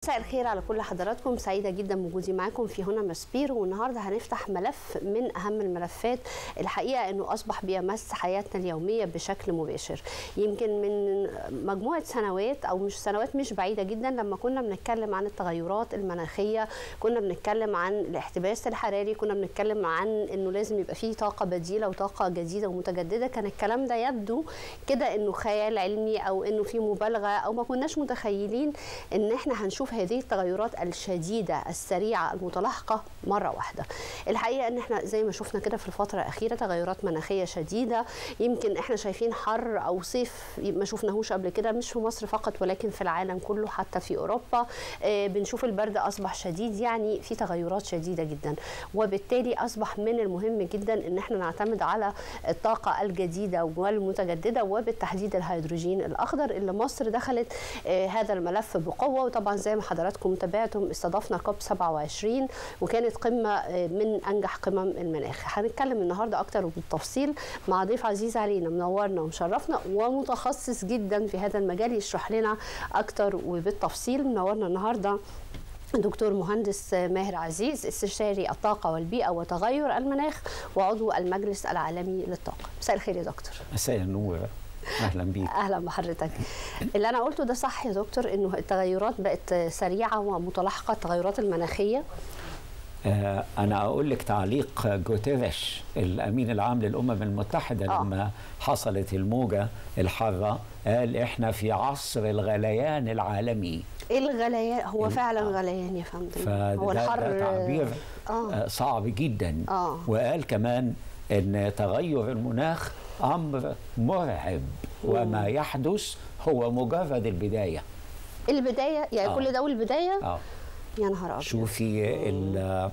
مساء الخير على كل حضراتكم سعيده جدا بوجودي معاكم في هنا مسبير والنهارده هنفتح ملف من اهم الملفات الحقيقه انه اصبح بيمس حياتنا اليوميه بشكل مباشر يمكن من مجموعه سنوات او مش سنوات مش بعيده جدا لما كنا بنتكلم عن التغيرات المناخيه كنا بنتكلم عن الاحتباس الحراري كنا بنتكلم عن انه لازم يبقى فيه طاقه بديله وطاقه جديده ومتجدده كان الكلام ده يبدو كده انه خيال علمي او انه في مبالغه او ما كناش متخيلين ان احنا هنشوف هذه التغيرات الشديده السريعه المتلاحقه مره واحده الحقيقه ان احنا زي ما شفنا كده في الفتره الاخيره تغيرات مناخيه شديده يمكن احنا شايفين حر او صيف ما شفناهوش قبل كده مش في مصر فقط ولكن في العالم كله حتى في اوروبا آه بنشوف البرد اصبح شديد يعني في تغيرات شديده جدا وبالتالي اصبح من المهم جدا ان احنا نعتمد على الطاقه الجديده والمتجدده وبالتحديد الهيدروجين الاخضر اللي مصر دخلت آه هذا الملف بقوه وطبعا زي ما حضراتكم تابعتم استضفنا كوب 27 وكانت قمه من انجح قمم المناخ هنتكلم النهارده اكتر بالتفصيل مع ضيف عزيز علينا منورنا ومشرفنا ومتخصص جدا في هذا المجال يشرح لنا اكتر وبالتفصيل منورنا النهارده دكتور مهندس ماهر عزيز استشاري الطاقة والبيئة وتغير المناخ وعضو المجلس العالمي للطاقة مساء الخير يا دكتور مساء النور اهلا بيك اهلا بحضرتك اللي انا قلته ده صح يا دكتور انه التغيرات بقت سريعه ومتلاحقه التغيرات المناخيه آه انا اقول لك تعليق جوتيريش الامين العام للامم المتحده آه. لما حصلت الموجه الحاره قال احنا في عصر الغليان العالمي ايه الغليان هو فعلا آه. غليان يا فندم هو الحر ده تعبير آه. صعب جدا آه. وقال كمان ان تغير المناخ امر مرعب وما يحدث هو مجرد البدايه البدايه يعني آه. كل ده والبدايه اه يا نهار ابيض شوفي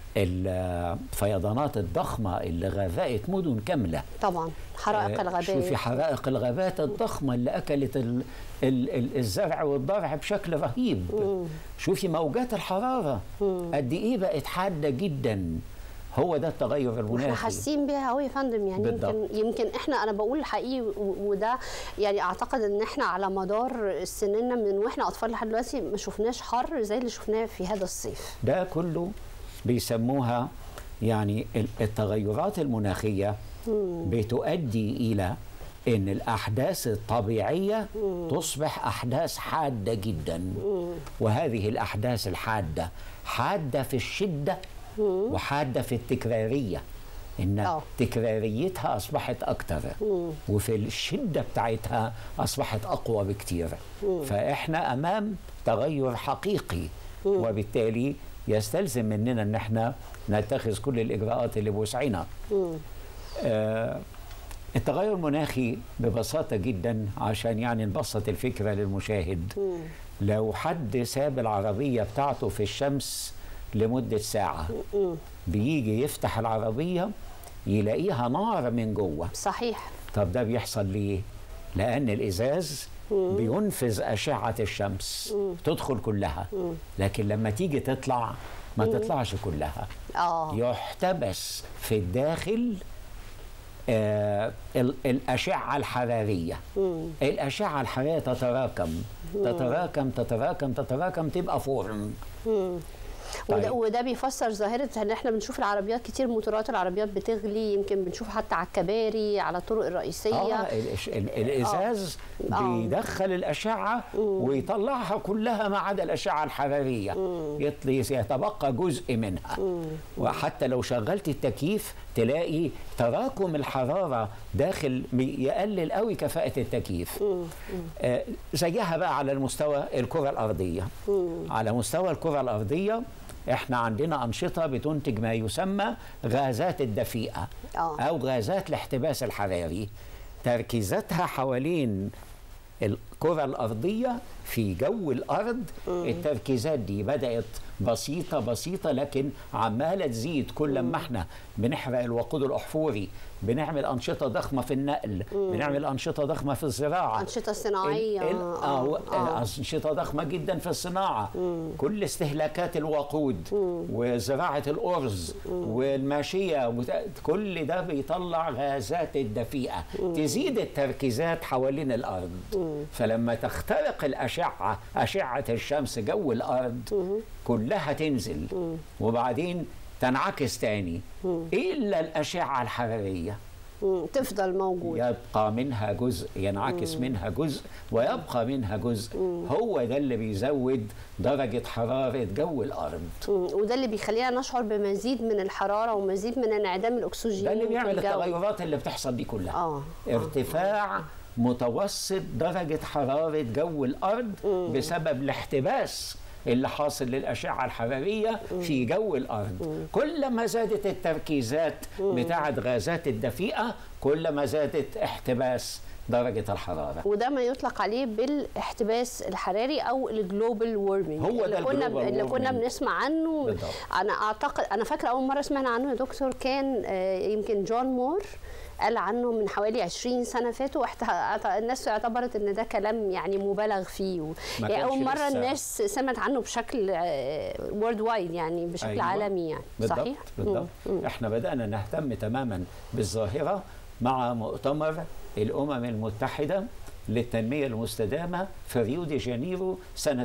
الفيضانات الضخمه اللي غرقت مدن كامله طبعا حرائق آه الغابات شوفي حرائق الغابات الضخمه اللي اكلت ال ال ال الزرع والضرع بشكل رهيب مم. شوفي موجات الحراره مم. قد ايه بقت حاده جدا هو ده التغير المناخي احنا حاسين بيها قوي يا فندم يعني بالضبط. يمكن يمكن احنا انا بقول حقيقي وده يعني اعتقد ان احنا على مدار سننا من واحنا اطفال لحد دلوقتي ما شفناش حر زي اللي شفناه في هذا الصيف ده كله بيسموها يعني التغيرات المناخيه مم. بتؤدي الى ان الاحداث الطبيعيه مم. تصبح احداث حاده جدا مم. وهذه الاحداث الحاده حاده في الشده مم. وحاده في التكراريه ان أوه. تكراريتها اصبحت اكتر مم. وفي الشده بتاعتها اصبحت اقوى بكتير مم. فاحنا امام تغير حقيقي وبالتالي يستلزم مننا ان احنا نتخذ كل الاجراءات اللي بوسعنا مم. آه التغير المناخي ببساطه جدا عشان يعني نبسط الفكره للمشاهد مم. لو حد ساب العربيه بتاعته في الشمس لمده ساعه مم. بيجي يفتح العربيه يلاقيها نار من جوه صحيح طب ده بيحصل ليه لان الازاز بينفذ اشعه الشمس تدخل كلها لكن لما تيجي تطلع ما تطلعش كلها اه يحتبس في الداخل آه ال- الأشعة الحرارية مم. الأشعة الحرارية تتراكم تتراكم تتراكم تتراكم تبقى فرن مم. طيب. وده, وده بيفسر ظاهرة ان احنا بنشوف العربيات كتير موتورات العربيات بتغلي يمكن بنشوف حتى على الكباري على الطرق الرئيسية اه الإش- ال- الازاز آه. بيدخل الاشعه ويطلعها كلها ما عدا الاشعه الحراريه يطلي يتبقى جزء منها وحتى لو شغلت التكييف تلاقي تراكم الحراره داخل م- يقلل قوي كفاءه التكييف آه زيها بقى على المستوى الكره الارضيه على مستوى الكره الارضيه احنا عندنا انشطه بتنتج ما يسمى غازات الدفيئه آه. او غازات الاحتباس الحراري تركيزاتها حوالين الكرة الأرضية في جو الأرض التركيزات دي بدأت بسيطة بسيطة لكن عمالة تزيد كل ما احنا بنحرق الوقود الأحفوري بنعمل انشطه ضخمه في النقل بنعمل انشطه ضخمه في الزراعه أنشطة صناعية ال- ال- آه آه أنشطة ضخمة جدا في الصناعة كل استهلاكات الوقود وزراعة الأرز والماشية وت- كل ده بيطلع غازات الدفيئة تزيد التركيزات حوالين الأرض فلما تخترق الأشعة أشعة الشمس جو الأرض كلها تنزل وبعدين تنعكس تاني إلا الأشعة الحرارية مم. تفضل موجودة يبقى منها جزء ينعكس منها جزء ويبقى منها جزء هو ده اللي بيزود درجة حرارة جو الأرض مم. وده اللي بيخلينا نشعر بمزيد من الحرارة ومزيد من انعدام الأكسجين ده اللي في بيعمل الجو. التغيرات اللي بتحصل دي كلها آه. ارتفاع متوسط درجة حرارة جو الأرض بسبب الاحتباس اللي حاصل للأشعة الحرارية في جو الأرض كلما زادت التركيزات بتاعة غازات الدفيئة كلما زادت احتباس درجة الحرارة وده ما يطلق عليه بالاحتباس الحراري او الجلوبال وورمنج هو ده اللي كنا الglobal اللي كنا warming. بنسمع عنه بالضبط. انا اعتقد انا فاكره اول مره سمعنا عنه يا دكتور كان آه، يمكن جون مور قال عنه من حوالي 20 سنه فاتوا واحت- الناس اعتبرت ان ده كلام يعني مبالغ فيه و... ما يعني اول كانش مره لسه- الناس سمعت عنه بشكل وورد وايد يعني بشكل أيوة. عالمي يعني بالضبط صحيح بالضبط مم. احنا بدأنا نهتم تماما بالظاهرة مع مؤتمر الأمم المتحدة للتنمية المستدامة في ريو دي جانيرو سنة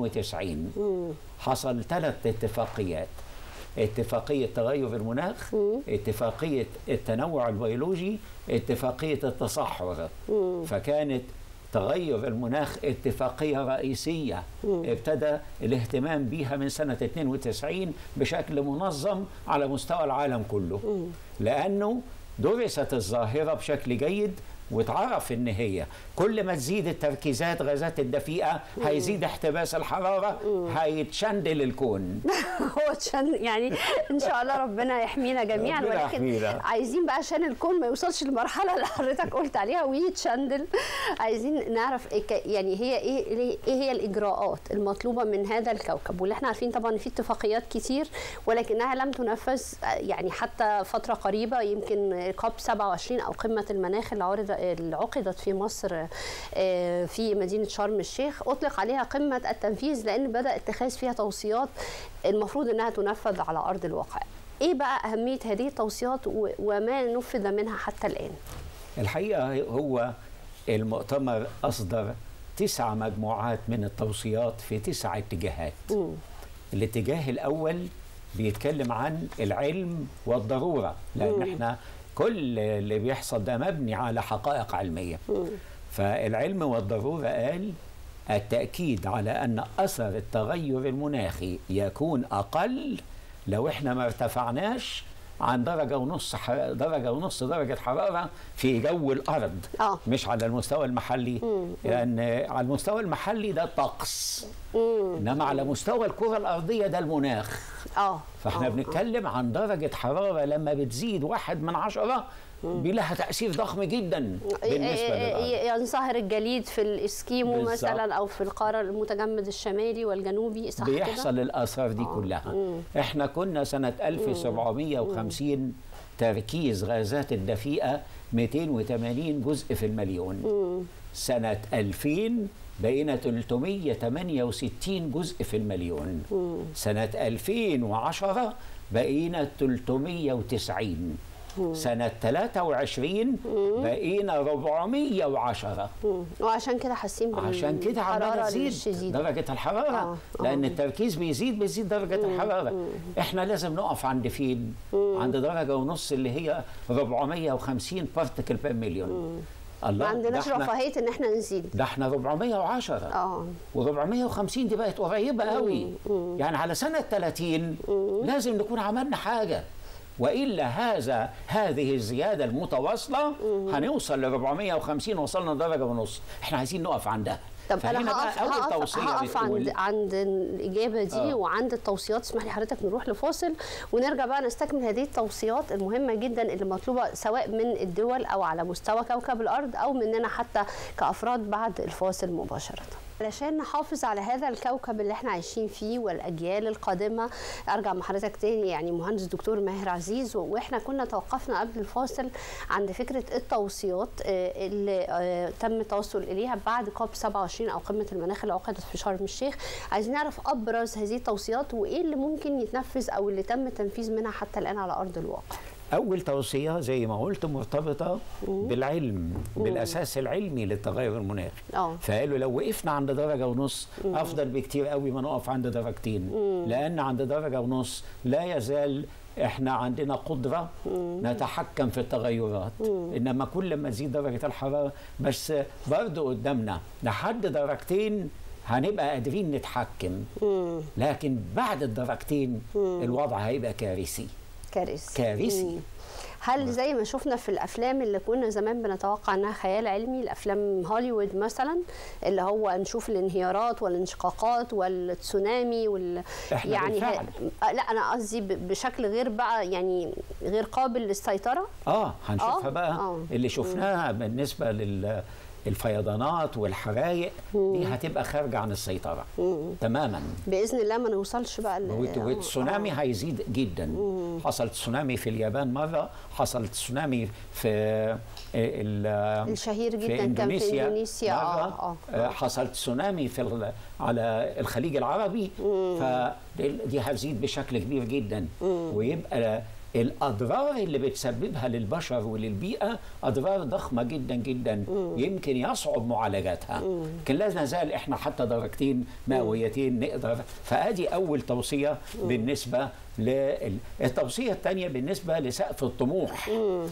92 حصل ثلاث اتفاقيات اتفاقية تغير المناخ اتفاقية التنوع البيولوجي اتفاقية التصحر فكانت تغير المناخ اتفاقية رئيسية ابتدى الاهتمام بيها من سنة 92 بشكل منظم على مستوى العالم كله لأنه درست الظاهرة بشكل جيد واتعرف ان هي كل ما تزيد التركيزات غازات الدفيئه هيزيد احتباس الحراره هيتشندل الكون هو عشان يعني ان شاء الله ربنا يحمينا جميعا ربنا ولكن يحمينا. عايزين بقى عشان الكون ما يوصلش للمرحله اللي حضرتك قلت عليها ويتشندل عايزين نعرف إيه ك- يعني هي ايه ايه هي الاجراءات المطلوبه من هذا الكوكب واللي احنا عارفين طبعا إن في اتفاقيات كتير ولكنها لم تنفذ يعني حتى فتره قريبه يمكن كوب 27 او قمه المناخ اللي عرض اللي عقدت في مصر آه، في مدينه شرم الشيخ اطلق عليها قمه التنفيذ لان بدا اتخاذ فيها توصيات المفروض انها تنفذ على ارض الواقع ايه بقى اهميه هذه التوصيات و- وما نفذ منها حتى الان الحقيقه هو المؤتمر اصدر تسع مجموعات من التوصيات في تسع اتجاهات الاتجاه الاول بيتكلم عن العلم والضروره لان احنا كل اللي بيحصل ده مبني على حقائق علميه فالعلم والضروره قال التاكيد على ان اثر التغير المناخي يكون اقل لو احنا ما ارتفعناش عن درجة ونص ح... درجة ونص درجة حرارة في جو الأرض آه. مش على المستوى المحلي لأن على المستوى المحلي ده طقس إنما على مستوى الكرة الأرضية ده المناخ اه فاحنا آه، بنتكلم عن درجة حرارة لما بتزيد واحد من عشرة بيلها تأثير ضخم جدا بالنسبة للأرض ينصهر الجليد في الاسكيمو بالظبط. مثلا او في القاره المتجمد الشمالي والجنوبي صح كده؟ بيحصل الآثار دي كلها احنا كنا سنة 1750 تركيز غازات الدفيئة 280 جزء في المليون سنة 2000 بقينا 368 جزء في المليون سنة 2010 بقينا 390 سنة 23 بقينا 410 مم. وعشان كده حاسين عشان كده عماله بالحراره تزيد الشديده درجة الحرارة آه، آه. لأن التركيز بيزيد بيزيد درجة الحرارة احنا لازم نقف عند فين؟ عند درجة ونص اللي هي 450 بارتكل بير مليون ما الله عندناش ده احنا رفاهيه ان احنا نزيد ده احنا 410 اه و450 دي بقت قريبة قوي يعني على سنة 30 لازم نكون عملنا حاجة وإلا هذا هذه الزيادة المتواصلة هنوصل ل 450 وصلنا درجة ونص احنا عايزين نقف عندها طب فهنا انا بقى هقف أول هقف, توصية هقف عند بتقول عند الاجابه دي آه. وعند التوصيات اسمح لي حضرتك نروح لفاصل ونرجع بقى نستكمل هذه التوصيات المهمه جدا اللي مطلوبه سواء من الدول او على مستوى كوكب الارض او مننا حتى كافراد بعد الفاصل مباشره علشان نحافظ على هذا الكوكب اللي احنا عايشين فيه والاجيال القادمه ارجع مع حضرتك تاني يعني مهندس دكتور ماهر عزيز واحنا كنا توقفنا قبل الفاصل عند فكره التوصيات آه، اللي آه، تم التوصل اليها بعد كوب 27 او قمه المناخ اللي عقدت في شرم الشيخ عايزين نعرف ابرز هذه التوصيات وايه اللي ممكن يتنفذ او اللي تم التنفيذ منها حتى الان على ارض الواقع أول توصية زي ما قلت مرتبطة بالعلم بالأساس العلمي للتغير المناخي اه فقالوا لو وقفنا عند درجة ونص أفضل بكتير قوي ما نقف عند درجتين لأن عند درجة ونص لا يزال احنا عندنا قدرة نتحكم في التغيرات إنما كل ما تزيد درجة الحرارة بس برضه قدامنا لحد درجتين هنبقى قادرين نتحكم لكن بعد الدرجتين الوضع هيبقى كارثي كارثي كارثي. مم. هل زي ما شفنا في الافلام اللي كنا زمان بنتوقع انها خيال علمي الافلام هوليوود مثلا اللي هو نشوف الانهيارات والانشقاقات والتسونامي وال إحنا يعني بالفعل. ه... لا انا قصدي ب- بشكل غير بقى يعني غير قابل للسيطره اه هنشوفها آه، بقى آه. اللي شفناها بالنسبه لل الفيضانات والحرايق دي هتبقى خارجه عن السيطره تماما باذن الله ما نوصلش بقى ل- والت- آه، والتسونامي آه. هيزيد جدا حصل تسونامي في اليابان مره حصل تسونامي في ال- الشهير في جدا كان في اندونيسيا اندونيسيا مرة اه اه آه، حصل تسونامي في ال- على الخليج العربي فدي هتزيد بشكل كبير جدا ويبقى الاضرار اللي بتسببها للبشر وللبيئه اضرار ضخمه جدا جدا يمكن يصعب معالجتها لكن لا نزال احنا حتى درجتين مئويتين نقدر فادي اول توصيه بالنسبه للتوصيه الثانيه بالنسبه لسقف الطموح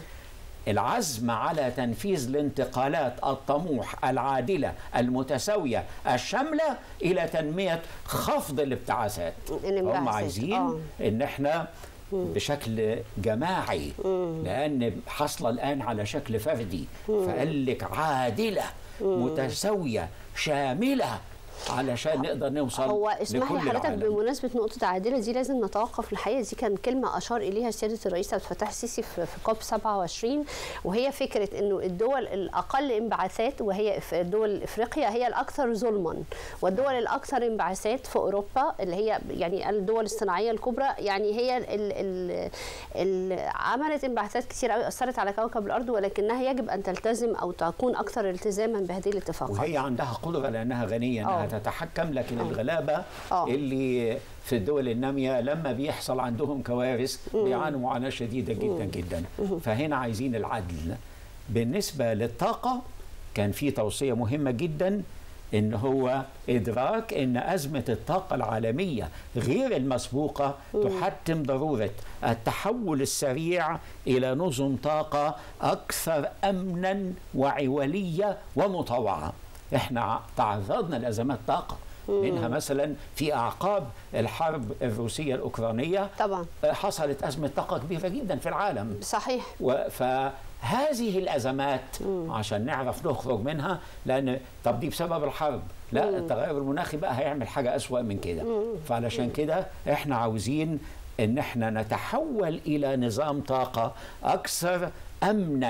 العزم على تنفيذ الانتقالات الطموح العادلة المتساوية الشاملة إلى تنمية خفض الابتعاثات الانبعاثات، هم عايزين آه. إن احنا بشكل جماعي لأن حصل الآن على شكل فردي فقال لك عادلة متساوية شاملة علشان نقدر نوصل هو اسمح لي لكل حضرتك العالم. بمناسبه نقطه عادله دي لازم نتوقف الحقيقه دي كان كلمه اشار اليها سياده الرئيس عبد الفتاح السيسي في في كوب 27 وهي فكره انه الدول الاقل انبعاثات وهي في دول افريقيا هي الاكثر ظلما والدول الاكثر انبعاثات في اوروبا اللي هي يعني الدول الصناعيه الكبرى يعني هي ال ال ال عملت انبعاثات كتير قوي اثرت على كوكب الارض ولكنها يجب ان تلتزم او تكون اكثر التزاما بهذه الاتفاقات وهي عندها قدرة لأنها غنية أنها آه. تتحكم لكن الغلابة آه. اللي في الدول النامية لما بيحصل عندهم كوارث بيعانوا معاناة شديدة جدا جدا فهنا عايزين العدل بالنسبة للطاقة كان في توصية مهمة جدا ان هو ادراك ان ازمه الطاقه العالميه غير المسبوقه تحتم ضروره التحول السريع الى نظم طاقه اكثر امنا وعوليه ومطوعه احنا تعرضنا لازمات طاقه منها مثلا في اعقاب الحرب الروسيه الاوكرانيه طبعا حصلت ازمه طاقه كبيره جدا في العالم صحيح و- فهذه الازمات عشان نعرف نخرج منها لان طب دي بسبب الحرب لا التغير المناخي بقى هيعمل حاجه اسوأ من كده فعلشان كده احنا عاوزين ان احنا نتحول الى نظام طاقه اكثر امنا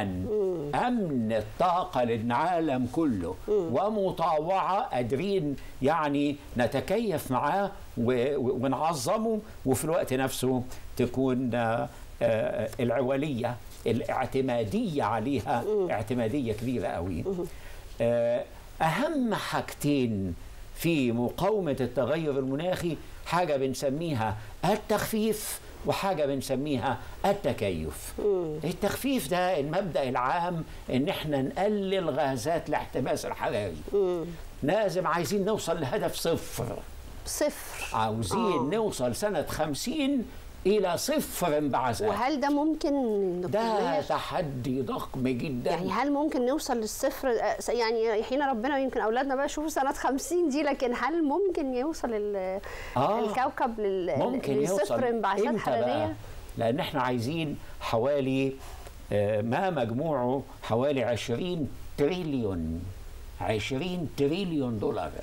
امن الطاقه للعالم كله ومطاوعه قادرين يعني نتكيف معاه و- و- ونعظمه وفي الوقت نفسه تكون آه، آه، العوليه الاعتماديه عليها اعتماديه كبيره قوي آه، اهم حاجتين في مقاومه التغير المناخي حاجه بنسميها التخفيف وحاجه بنسميها التكيف التخفيف ده المبدا العام ان احنا نقلل غازات الاحتباس الحراري لازم عايزين نوصل لهدف صفر صفر عاوزين آه. نوصل سنة خمسين إلى صفر انبعاثات وهل ده ممكن ده دكتور تحدي ضخم جدا يعني هل ممكن نوصل للصفر آه، يعني يحيينا ربنا ويمكن اولادنا بقى يشوفوا سنه 50 دي لكن هل ممكن يوصل ال- آه. الكوكب لل- ممكن يوصل لصفر انبعاثات إمتى بقى؟ حراريه؟ لأن احنا عايزين حوالي آه، ما مجموعه حوالي 20 تريليون 20 تريليون دولار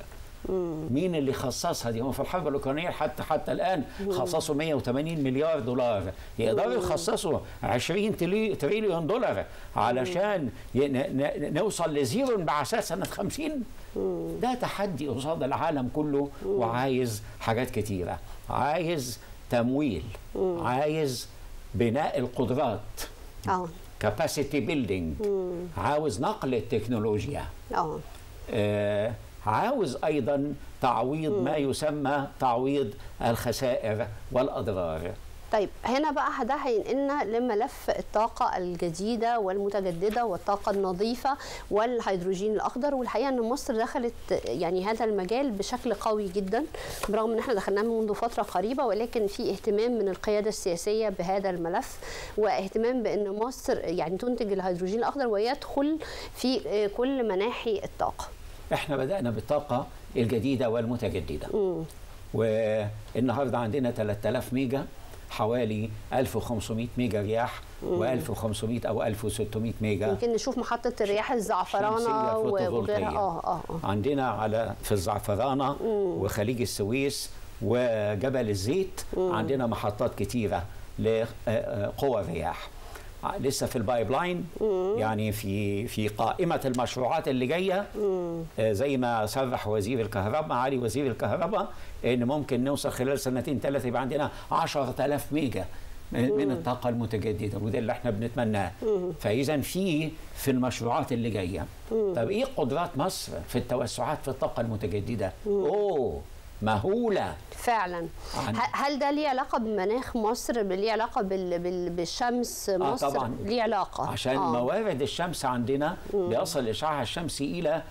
مين اللي خصصها دي هم في الحرب الاوكرانيه حتى حتى الان خصصوا 180 مليار دولار يقدروا يخصصوا 20 تلي- تريليون دولار علشان ي- ن- ن- نوصل لزيرو انبعاثات سنه 50 ده تحدي قصاد العالم كله وعايز حاجات كتيره عايز تمويل عايز بناء القدرات اه كاباسيتي بيلدينج عاوز نقل التكنولوجيا اه آه، عاوز ايضا تعويض ما يسمى تعويض الخسائر والاضرار طيب هنا بقى ده هينقلنا لملف الطاقة الجديدة والمتجددة والطاقة النظيفة والهيدروجين الأخضر والحقيقة أن مصر دخلت يعني هذا المجال بشكل قوي جدا برغم أن احنا دخلناه منذ فترة قريبة ولكن في اهتمام من القيادة السياسية بهذا الملف واهتمام بأن مصر يعني تنتج الهيدروجين الأخضر ويدخل في كل مناحي الطاقة احنا بدانا بالطاقه الجديده والمتجدده والنهارده عندنا 3000 ميجا حوالي 1500 ميجا رياح و1500 او 1600 ميجا يمكن نشوف محطة الرياح الزعفرانة شمسية وغيرها فوتوفولتية. اه اه اه عندنا على في الزعفرانه وخليج السويس وجبل الزيت عندنا محطات كتيره لقوى الرياح ع- لسه في البايب لاين يعني في في قائمه المشروعات اللي جايه آه، زي ما صرح وزير الكهرباء معالي وزير الكهرباء ان ممكن نوصل خلال سنتين ثلاثه يبقى عندنا 10000 ميجا من من الطاقه المتجدده وده اللي احنا بنتمناه فاذا في في المشروعات اللي جايه طب ايه قدرات مصر في التوسعات في الطاقه المتجدده اوه مهوله فعلا عن- ه- هل ده ليه علاقة بمناخ مصر ليه علاقة بال... بال... بالشمس مصر طبعاً. ليه علاقة عشان آه. موارد الشمس عندنا بيصل الاشعاع الشمسي الى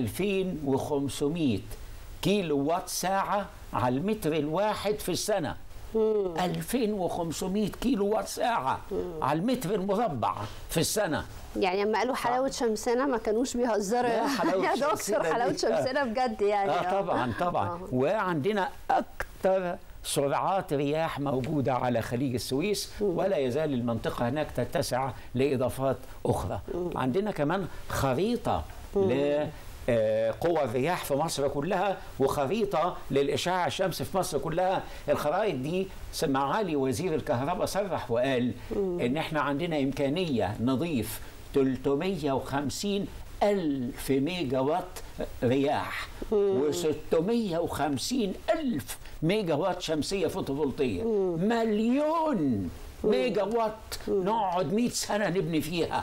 2500 كيلو وات ساعه على المتر الواحد في السنه 2500 كيلو وات ساعه على المتر المربع في السنه يعني لما قالوا حلاوة شمسنا ما كانوش بيهزروا لا، حلاوة يا شمسنا دكتور دي. حلاوة شمسنا بجد يعني اه طبعا طبعا آه. وعندنا اكثر سرعات رياح موجوده على خليج السويس ولا يزال المنطقه هناك تتسع لاضافات اخرى عندنا كمان خريطه ل آه، قوى الرياح في مصر كلها وخريطة للإشعاع الشمسي في مصر كلها الخرائط دي معالي وزير الكهرباء صرح وقال إن إحنا عندنا إمكانية نضيف 350 ألف ميجا وات رياح و650 ألف ميجا وات شمسية فوتوفولتية مليون ميجا وات نقعد 100 سنة نبني فيها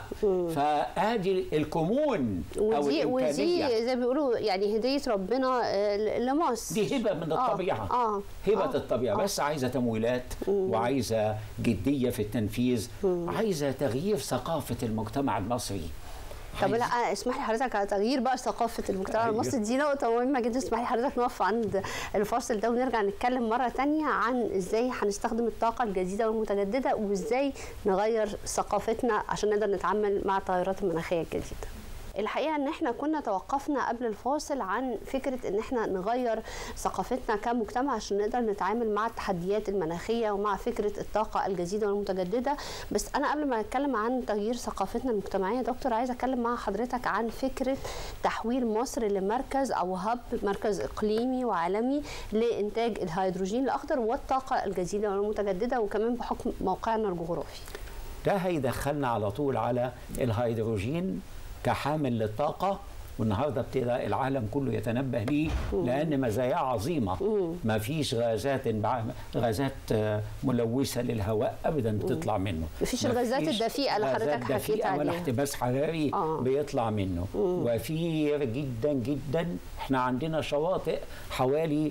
فادي الكمون أو ودي ودي الإمكانية زي ما بيقولوا يعني هدية ربنا آه، ل- لمصر دي هبة من آه، الطبيعة اه هبة آه، الطبيعة آه. بس عايزة تمويلات وعايزة جدية في التنفيذ عايزة تغيير ثقافة المجتمع المصري طب عايز- لا اسمح لي حضرتك على تغيير بقى ثقافه المجتمع أيوه. المصري دي نقطه مهمه جدا اسمح لي حضرتك نقف عند الفاصل ده ونرجع نتكلم مره تانية عن ازاي هنستخدم الطاقه الجديده والمتجدده وازاي نغير ثقافتنا عشان نقدر نتعامل مع التغيرات المناخيه الجديده الحقيقه ان احنا كنا توقفنا قبل الفاصل عن فكره ان احنا نغير ثقافتنا كمجتمع عشان نقدر نتعامل مع التحديات المناخيه ومع فكره الطاقه الجديده والمتجدده بس انا قبل ما اتكلم عن تغيير ثقافتنا المجتمعيه دكتور عايزه اتكلم مع حضرتك عن فكره تحويل مصر لمركز او هب مركز اقليمي وعالمي لانتاج الهيدروجين الاخضر والطاقه الجديده والمتجدده وكمان بحكم موقعنا الجغرافي ده هيدخلنا على طول على الهيدروجين كحامل للطاقة والنهارده ابتدى العالم كله يتنبه ليه لان مزاياه عظيمه ما فيش غازات انبع- غازات آه، ملوثه للهواء ابدا بتطلع منه مفيش ما الغازات فيش الدفيئة اللي غازات حضرتك حكيت دفيئة ولا عليها. احتباس حراري آه. بيطلع منه وفير جدا جدا احنا عندنا شواطئ حوالي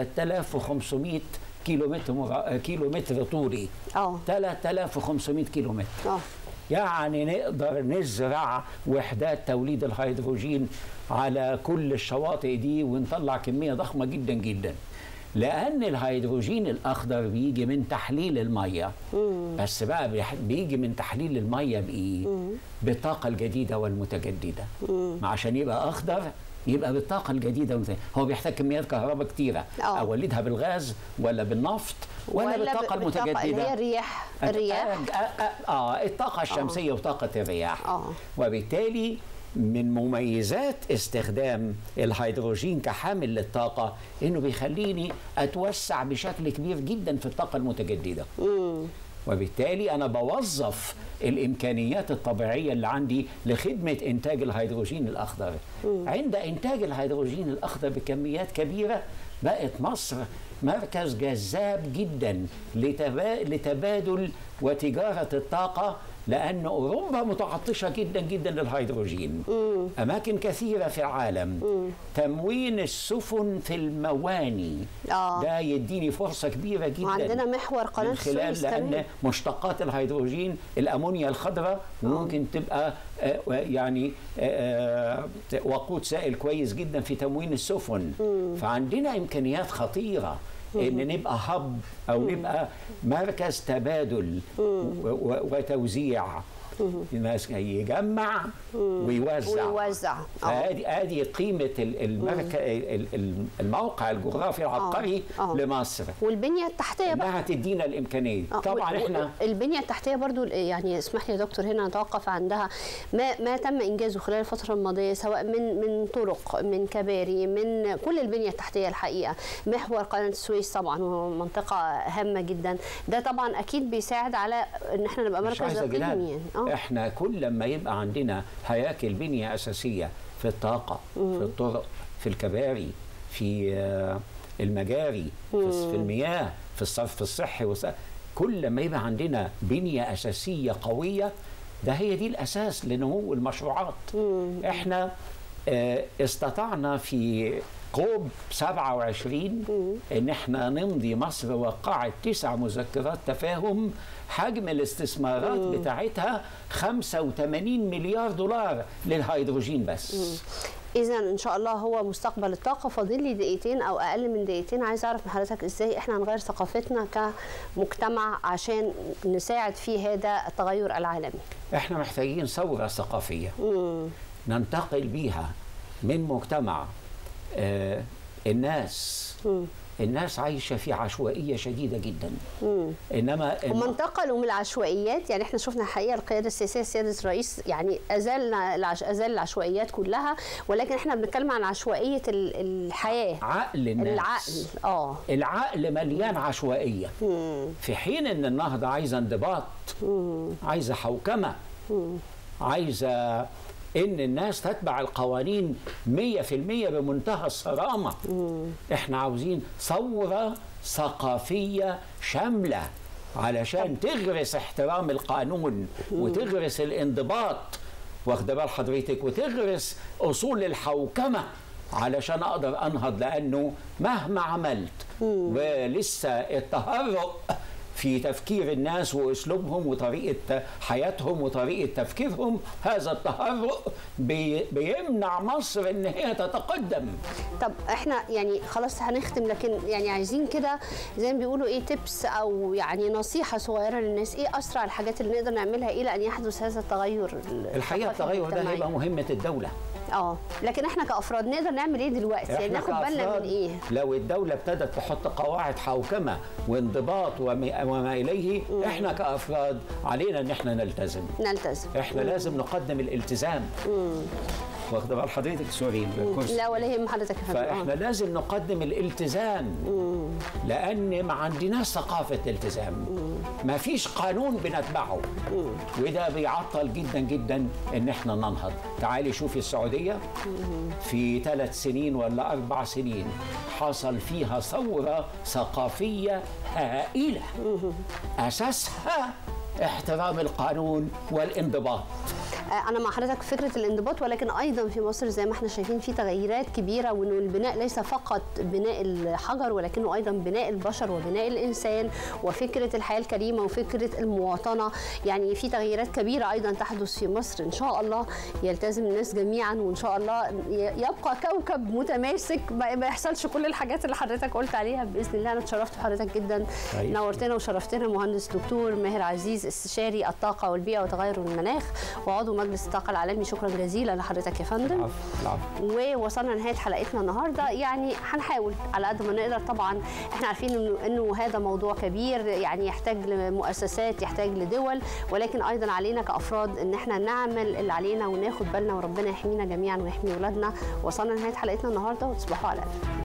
3500 كيلو متر مر- كيلو متر طولي اه 3500 كيلو متر اه يعني نقدر نزرع وحدات توليد الهيدروجين على كل الشواطئ دي ونطلع كمية ضخمة جدا جدا لأن الهيدروجين الأخضر بيجي من تحليل المية بس بقى بيح- بيجي من تحليل المية بإيه؟ بالطاقة الجديدة والمتجددة ما عشان يبقى أخضر يبقى بالطاقة الجديدة والمتجددة. هو بيحتاج كميات كهرباء كتيرة آه. أولدها بالغاز ولا بالنفط ولا, بالطاقة ب- المتجددة اللي هي الرياح الرياح آه, آه, آه الطاقة الشمسية وطاقة الرياح آه. وبالتالي من مميزات استخدام الهيدروجين كحامل للطاقة إنه بيخليني أتوسع بشكل كبير جدا في الطاقة المتجددة وبالتالي أنا بوظف الإمكانيات الطبيعية اللي عندي لخدمة إنتاج الهيدروجين الأخضر عند إنتاج الهيدروجين الأخضر بكميات كبيرة بقت مصر مركز جذاب جدا لتبا- لتبادل وتجارة الطاقة لأن أوروبا متعطشة جدا جدا للهيدروجين أماكن كثيرة في العالم تموين السفن في المواني آه. ده يديني فرصة كبيرة جدا وعندنا محور قناة من خلال السويس لأن كمان. مشتقات الهيدروجين الأمونيا الخضراء ممكن تبقى آه، يعني آه، آه، وقود سائل كويس جدا في تموين السفن فعندنا إمكانيات خطيرة ان نبقى هب او نبقى مركز تبادل و- و- وتوزيع الناس يجمع ويوزع ويوزع آه. فادي ادي قيمه ال- المركز ال- ال- الموقع الجغرافي العبقري آه. لمصر والبنيه التحتيه بقى انها تدينا الامكانيه آه، طبعا وال- احنا البنيه التحتيه برضو يعني اسمح لي يا دكتور هنا نتوقف عندها ما ما تم انجازه خلال الفتره الماضيه سواء من من طرق من كباري من كل البنيه التحتيه الحقيقه محور قناه السويس طبعا هو منطقه هامه جدا ده طبعا اكيد بيساعد على ان احنا نبقى مش مركز عايزه اقليمي جلال يعني اه احنا كل لما يبقى عندنا هياكل بنيه اساسيه في الطاقه في الطرق في الكباري في آه، المجاري في الس- في المياه في الصرف الصحي وس- كل لما يبقى عندنا بنيه اساسيه قويه ده هي دي الاساس لنمو المشروعات احنا آه، استطعنا في كوب 27 ان احنا نمضي مصر وقعت تسع مذكرات تفاهم حجم الاستثمارات بتاعتها 85 مليار دولار للهيدروجين بس اذا ان شاء الله هو مستقبل الطاقه فاضل لي دقيقتين او اقل من دقيقتين عايز اعرف من حضرتك ازاي احنا هنغير ثقافتنا كمجتمع عشان نساعد في هذا التغير العالمي احنا محتاجين ثوره ثقافيه ننتقل بيها من مجتمع آه الناس الناس عايشه في عشوائيه شديده جدا انما هم انتقلوا من العشوائيات يعني احنا شفنا الحقيقه القياده السياسيه سياده الرئيس يعني ازالنا العش... ازال العشوائيات كلها ولكن احنا بنتكلم عن عشوائيه ال- الحياه عقل الناس العقل اه العقل مليان عشوائيه في حين ان النهضه عايزه انضباط عايزه حوكمه عايزه ان الناس تتبع القوانين 100% بمنتهى الصرامه احنا عاوزين ثوره ثقافيه شامله علشان تغرس احترام القانون وتغرس الانضباط واخده بال حضرتك وتغرس اصول الحوكمه علشان اقدر انهض لانه مهما عملت ولسه التهرؤ في تفكير الناس واسلوبهم وطريقه حياتهم وطريقه تفكيرهم هذا التهرؤ بي بيمنع مصر ان هي تتقدم طب احنا يعني خلاص هنختم لكن يعني عايزين كده زي ما بيقولوا ايه تبس او يعني نصيحه صغيره للناس ايه اسرع الحاجات اللي نقدر نعملها الى ان يحدث هذا التغير الحقيقه الثقافي التغير ده المجتمعي؟ هيبقى مهمه الدوله اه لكن احنا كافراد نقدر نعمل ايه دلوقتي يعني احنا ناخد بالنا كأفراد من ايه لو الدولة ابتدت تحط قواعد حوكمة وانضباط وما وما إليه احنا كأفراد علينا ان احنا نلتزم نلتزم احنا لازم نقدم الالتزام واخده بال حضرتك سوري الكرسي لا ولا يهم حضرتك يا فندم فاحنا آه. لازم نقدم الالتزام لان ما عندناش ثقافه التزام ما فيش قانون بنتبعه وده بيعطل جدا جدا ان احنا ننهض تعالي شوفي السعوديه في ثلاث سنين ولا اربع سنين حصل فيها ثوره ثقافيه هائله اساسها احترام القانون والانضباط آه، انا مع حضرتك في فكره الانضباط ولكن ايضا في مصر زي ما احنا شايفين في تغيرات كبيره وانه البناء ليس فقط بناء الحجر ولكنه ايضا بناء البشر وبناء الانسان وفكره الحياه الكريمه وفكره المواطنه يعني في تغييرات كبيره ايضا تحدث في مصر ان شاء الله يلتزم الناس جميعا وان شاء الله ي- يبقى كوكب متماسك ما ما يحصلش كل الحاجات اللي حضرتك قلت عليها باذن الله انا اتشرفت بحضرتك جدا طيب. نورتنا وشرفتنا مهندس دكتور ماهر عزيز استشاري الطاقه والبيئه وتغير المناخ وعضو عضو مجلس الطاقه العالمي شكرا جزيلا لحضرتك يا فندم العفو العفو ووصلنا لنهايه حلقتنا النهارده يعني هنحاول على قد ما نقدر طبعا احنا عارفين انه انه هذا موضوع كبير يعني يحتاج لمؤسسات يحتاج لدول ولكن ايضا علينا كافراد ان احنا نعمل اللي علينا وناخد بالنا وربنا يحمينا جميعا ويحمي اولادنا وصلنا لنهايه حلقتنا النهارده وتصبحوا على الف